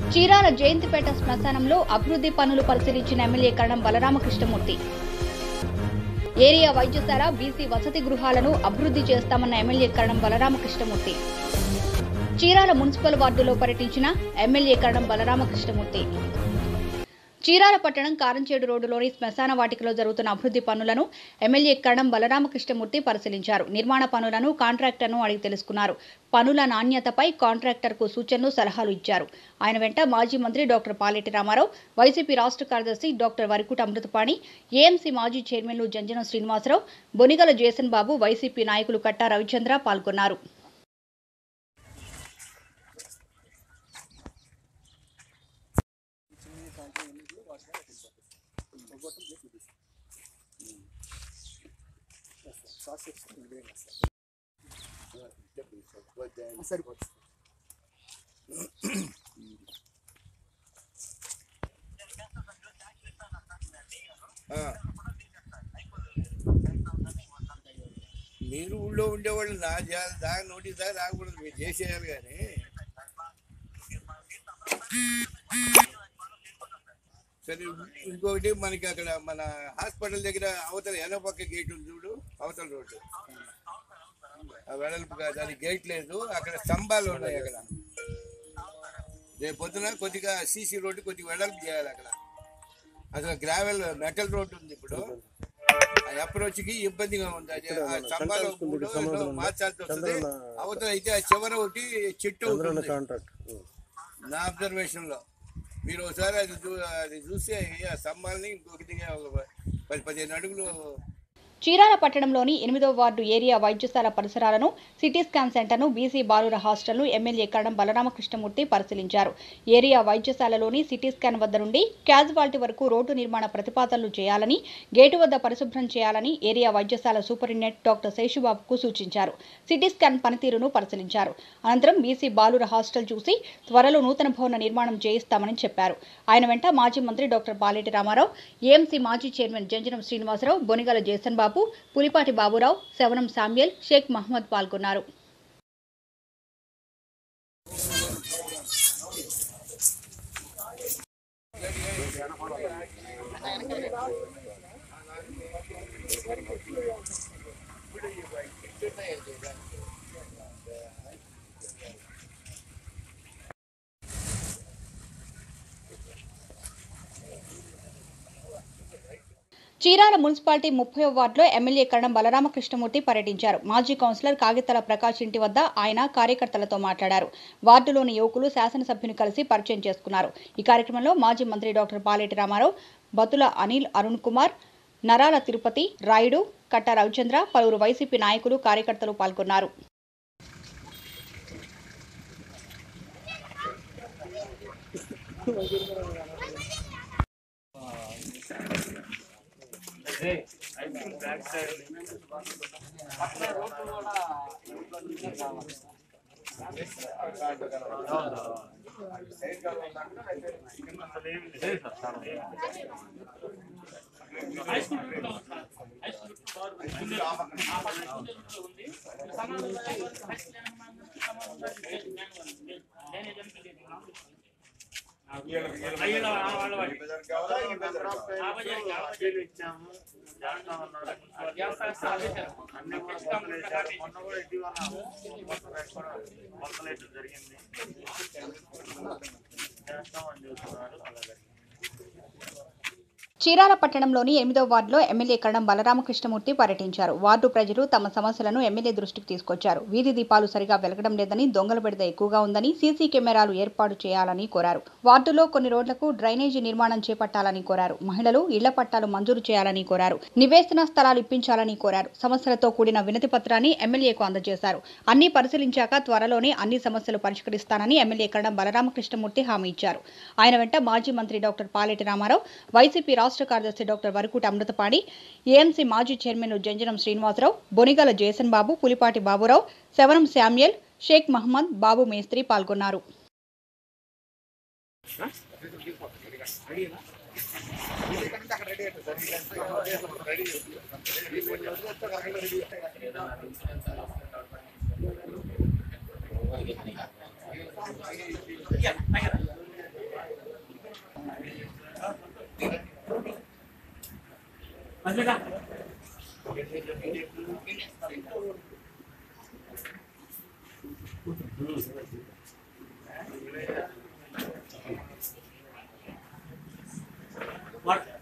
చీరాల జయంతిపేట శ్మశానంలో అభివృద్ధి పనులు పరిశీలించిన ఎమ్మెల్యే కరణం బలరామకృష్ణమూర్తి ఏరియా వైద్యశాల బీసీ వసతి గృహాలను అభివృద్ధి చేస్తామన్న ఎమ్మెల్యే కరణం బలరామకృష్ణమూర్తి చీరాల మున్సిపల్ వార్డులో పర్యటించిన ఎమ్మెల్యే కరణం బలరామకృష్ణమూర్తి చీరాల పట్టణం కారంచేడు రోడ్డులోని శ్మశాన వాటికలో జరుగుతున్న అభివృద్ధి పనులను ఎమ్మెల్యే కరణం బలరామకృష్ణమూర్తి పరిశీలించారు నిర్మాణ పనులను కాంట్రాక్టర్ను అడిగి తెలుసుకున్నారు పనుల నాణ్యతపై కాంట్రాక్టర్కు సూచనలు సలహాలు ఇచ్చారు ఆయన వెంట మాజీ మంత్రి డాక్టర్ పాలెటి రామారావు వైసీపీ రాష్ట్ర కార్యదర్శి డాక్టర్ వరికుట అమృతపాణి ఏఎంసీ మాజీ చైర్మన్లు జంజనం శ్రీనివాసరావు బొనిగల జేసన్ బాబు వైసీపీ నాయకులు కట్టా రవిచంద్ర పాల్గొన్నారు సరిపోతుంది మీరు ఊళ్ళో ఉండేవాళ్ళు నా జా- దాకా నోటీస్ దాకా రాకూడదు మీరు చేసేయాలి కానీ సరే ఇంకొకటి మనకి అక్కడ మన హాస్పిటల్ దగ్గర అవతల ఎనో పక్క గేట్ ఉంది చూడు అవతల రోడ్డు ఆ వెడల్పుగా దానికి గేట్ లేదు అక్కడ స్తంభాలు ఉన్నాయి అక్కడ రేపు పొద్దున కొద్దిగా సీసీ రోడ్డు కొద్దిగా వెడల్పు చేయాలి అక్కడ అసలు గ్రావెల్ మెటల్ రోడ్డు ఉంది ఇప్పుడు ఆ అప్రోచ్ కి ఇబ్బందిగా ఉంది అది ఆ స్తంభాలు మూడు ఏదో మార్చాల్సి వస్తుంది అవతల అయితే ఆ చివర ఒకటి చెట్టు ఒకటి ఉంది. కాంట్రాక్ట్ నా అబ్జర్వేషన్ లో మీరు ఒకసారి అది చూ- అది చూసి ఆ స్తంభాలని ఇంకొకటిగా ఒక పది పదిహేను అడుగులు చీరాల పట్టణంలోని ఎనిమిదో వార్డు ఏరియా వైద్యశాల పరిసరాలను సిటీ స్కాన్ సెంటర్ను బీసీ బాలుర హాస్టల్ను ఎమ్మెల్యే కరణం బలరామకృష్ణమూర్తి పరిశీలించారు ఏరియా వైద్యశాలలోని సిటీ స్కాన్ వద్ద నుండి క్యాజువాలిటీ వరకు రోడ్డు నిర్మాణ ప్రతిపాదనలు చేయాలని గేటు వద్ద పరిశుభ్రం చేయాలని ఏరియా వైద్యశాల సూపరింటెండెంట్ డాక్టర్ శేషుబాబుకు సూచించారు సిటీ స్కాన్ పనితీరును పరిశీలించారు అనంతరం బీసీ బాలుర హాస్టల్ చూసి త్వరలో నూతన భవన నిర్మాణం చేయిస్తామని చెప్పారు ఆయన వెంట మాజీ మంత్రి డాక్టర్ పాలేటి రామారావు ఏఎంసీ మాజీ chairman Janjanam Srinivasarao Bonigala Jason Babu Pulipati Baburao Shavanam Samuel Shaik Mohammed పాల్గొన్నారు చీరాల మున్సిపాలిటీ ముప్పై వార్డులో ఎమ్మెల్యే కరణం బలరామకృష్ణమూర్తి పర్యటించారు మాజీ కౌన్సిలర్ కాగితల ప్రకాష్ ఇంటి వద్ద ఆయన కార్యకర్తలతో మాట్లాడారు వార్డులోని యువకులు శాసనసభ్యుని కలిసి పరిచయం చేసుకున్నారు ఈ కార్యక్రమంలో మాజీ మంత్రి డాక్టర్ పాలేటి రామారావు బతుల అనిల్ అరుణ్ కుమార్ నరాల తిరుపతి రాయుడు కట్ట రవిచంద్ర పలువురు వైసీపీ నాయకులు కార్యకర్తలు పాల్గొన్నారు జరిగింది చేస్తామని చెబుతున్నారు అలాగే చీరాల పట్టణంలోని ఎనిమిదో వార్డులో ఎమ్మెల్యే కరణం బలరామకృష్ణమూర్తి పర్యటించారు వార్డు ప్రజలు తమ సమస్యలను ఎమ్మెల్యే దృష్టికి తీసుకొచ్చారు వీధి దీపాలు సరిగా వెలగడం లేదని దొంగల బెడద ఎక్కువగా ఉందని సీసీ కెమెరాలు ఏర్పాటు చేయాలని కోరారు వార్డులో కొన్ని రోడ్లకు డ్రైనేజీ నిర్మాణం చేపట్టాలని కోరారు మహిళలు ఇళ్ల పట్టాలు మంజూరు చేయాలని కోరారు నివేశన స్థలాలు ఇప్పించాలని కోరారు సమస్యలతో కూడిన వినతి పత్రాన్ని ఎమ్మెల్యేకు అందజేశారు అన్ని పరిశీలించాక త్వరలోనే అన్ని సమస్యలు పరిష్కరిస్తానని ఎమ్మెల్యే కరణం బలరామకృష్ణమూర్తి హామీ ఇచ్చారు ఆయన వెంట మాజీ మంత్రి డాక్టర్ పాలెటి రామారావు వైసీపీ రాష్ట్ర కార్యదర్శి డాక్టర్ వరకుట అమృతపాడి ఏఎంసీ మాజీ chairman Janjanam Srinivasarao Bonigala Jason Babu Pulipati Baburao Shavanam Samuel Shaik Mohammed Babu మేస్త్రి పాల్గొన్నారు వాట్